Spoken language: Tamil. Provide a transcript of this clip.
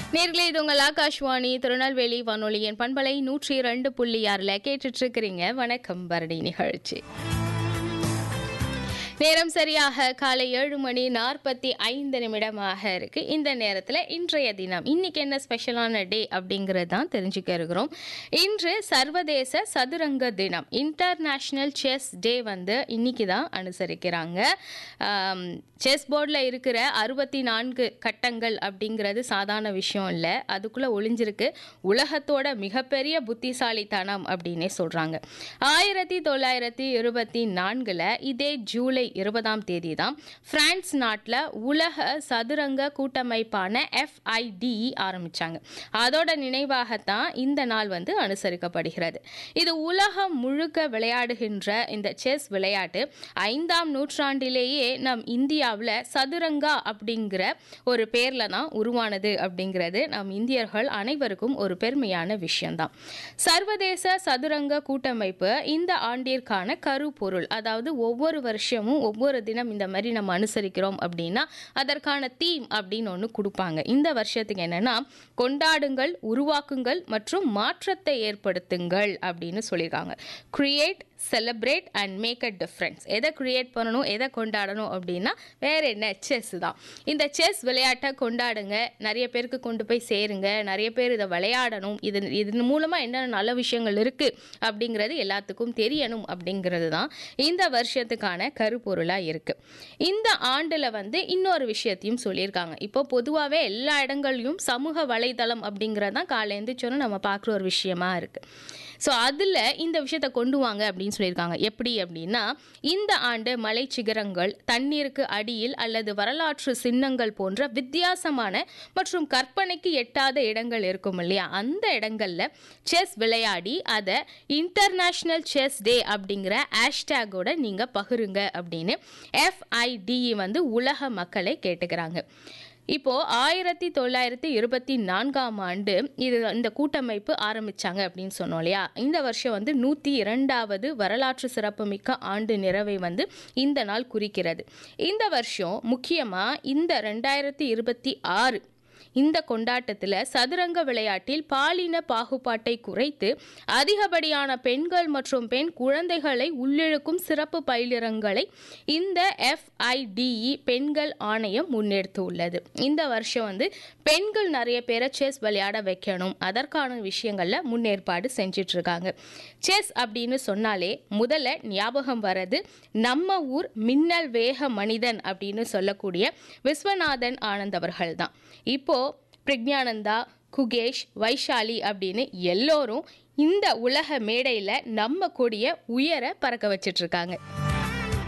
நேர்களே இது உங்கள் ஆகாஷ்வாணி திருநெல்வேலி வானொலியின் பண்பலை நூற்றி இரண்டு புள்ளி ஆறில் கேட்டுட்டு இருக்கிறீங்க வணக்கம் பரணி நிகழ்ச்சி நேரம் சரியாக காலை ஏழு மணி நாற்பத்தி ஐந்து நிமிடமாக இருக்கு இந்த நேரத்தில் இன்றைய தினம் இன்னைக்கு என்ன ஸ்பெஷலான டே அப்படிங்கிறது தான் தெரிஞ்சுக்க இருக்கிறோம் இன்று சர்வதேச சதுரங்க தினம் இன்டர்நேஷ்னல் செஸ் டே வந்து இன்னைக்கு தான் அனுசரிக்கிறாங்க செஸ் போர்டில் இருக்கிற அறுபத்தி நான்கு கட்டங்கள் அப்படிங்கிறது சாதாரண விஷயம் இல்லை அதுக்குள்ளே ஒளிஞ்சிருக்கு உலகத்தோட மிகப்பெரிய புத்திசாலித்தனம் அப்படின்னே சொல்கிறாங்க ஆயிரத்தி தொள்ளாயிரத்தி இருபத்தி நான்கில் இதே ஜூலை இருபதாம் தேதி தான் பிரான்ஸ் நாட்டில் உலக சதுரங்க கூட்டமைப்பான எஃப்ஐடிஇ ஆரம்பித்தாங்க அதோட நினைவாகத்தான் இந்த நாள் வந்து அனுசரிக்கப்படுகிறது இது உலகம் முழுக்க விளையாடுகின்ற இந்த செஸ் விளையாட்டு ஐந்தாம் நூற்றாண்டிலேயே நம் இந்தியாவில் சதுரங்கா அப்படிங்கிற ஒரு பேரில் தான் உருவானது அப்படிங்கிறது நம் இந்தியர்கள் அனைவருக்கும் ஒரு பெருமையான விஷயம்தான் சர்வதேச சதுரங்க கூட்டமைப்பு இந்த ஆண்டிற்கான கருப்பொருள் அதாவது ஒவ்வொரு வருஷமும் ஒவ்வொரு தினம் இந்த மாதிரி நம்ம அனுசரிக்கிறோம் அப்படின்னா அதற்கான தீம் அப்படின்னு ஒன்று கொடுப்பாங்க இந்த வருஷத்துக்கு என்னன்னா கொண்டாடுங்கள் உருவாக்குங்கள் மற்றும் மாற்றத்தை ஏற்படுத்துங்கள் அப்படின்னு சொல்லியிருக்காங்க create celebrate and make a difference எதை கிரியேட் பண்ணணும் எதை கொண்டாடணும் அப்படின்னா வேற என்ன செஸ் தான் இந்த செஸ் விளையாட்டை கொண்டாடுங்க நிறைய பேருக்கு கொண்டு போய் சேருங்க நிறைய பேர் இதை விளையாடணும் இது இதன் மூலமாக என்னென்ன நல்ல விஷயங்கள் இருக்குது அப்படிங்கிறது எல்லாத்துக்கும் தெரியணும் அப்படிங்கிறது தான் இந்த வருஷத்துக்கான கருப்பொருளாக இருக்குது இந்த ஆண்டில் வந்து இன்னொரு விஷயத்தையும் சொல்லியிருக்காங்க இப்போ பொதுவாகவே எல்லா இடங்கள்லையும் சமூக வலைதளம் அப்படிங்கிறது தான் காலை எழுந்திரிச்சோன்னு நம்ம பார்க்குற ஒரு விஷயமா இருக்குது ஸோ அதில் இந்த விஷயத்தை கொண்டு வாங்க அப்படின்னு சொல்லியிருக்காங்க எப்படி அப்படின்னா இந்த ஆண்டு மலை சிகரங்கள் தண்ணீருக்கு அடியில் அல்லது வரலாற்று சின்னங்கள் போன்ற வித்தியாசமான மற்றும் கற்பனைக்கு எட்டாத இடங்கள் இருக்கும் இல்லையா அந்த இடங்கள்ல செஸ் விளையாடி அதை இன்டர்நேஷ்னல் செஸ் டே அப்படிங்கிற ஹேஷ்டேகோட நீங்கள் பகிருங்க அப்படின்னு எஃப்ஐடிஇ வந்து உலக மக்களை கேட்டுக்கிறாங்க இப்போ ஆயிரத்தி தொள்ளாயிரத்தி இருபத்தி நான்காம் ஆண்டு இது இந்த கூட்டமைப்பு ஆரம்பிச்சாங்க அப்படின்னு சொன்னோம் இல்லையா இந்த வருஷம் வந்து நூற்றி இரண்டாவது வரலாற்று சிறப்புமிக்க ஆண்டு நிறைவை வந்து இந்த நாள் குறிக்கிறது இந்த வருஷம் முக்கியமாக இந்த ரெண்டாயிரத்தி இருபத்தி ஆறு இந்த கொண்டாட்டத்தில் சதுரங்க விளையாட்டில் பாலின பாகுபாட்டை குறைத்து அதிகப்படியான பெண்கள் மற்றும் பெண் குழந்தைகளை உள்ளிழுக்கும் சிறப்பு பயிலிரங்களை இந்த எஃப்ஐடிஇ பெண்கள் ஆணையம் முன்னெடுத்து உள்ளது இந்த வருஷம் வந்து பெண்கள் நிறைய பேரை செஸ் விளையாட வைக்கணும் அதற்கான விஷயங்களில் முன்னேற்பாடு செஞ்சிட்டு இருக்காங்க செஸ் அப்படின்னு சொன்னாலே முதல்ல ஞாபகம் வர்றது நம்ம ஊர் மின்னல் வேக மனிதன் அப்படின்னு சொல்லக்கூடிய விஸ்வநாதன் ஆனந்த் அவர்கள் தான் இப்போ பிரக்ஞானந்தா குகேஷ் வைஷாலி அப்படின்னு எல்லோரும் இந்த உலக மேடையில் நம்ம கொடிய உயர பறக்க வச்சிட்டு இருக்காங்க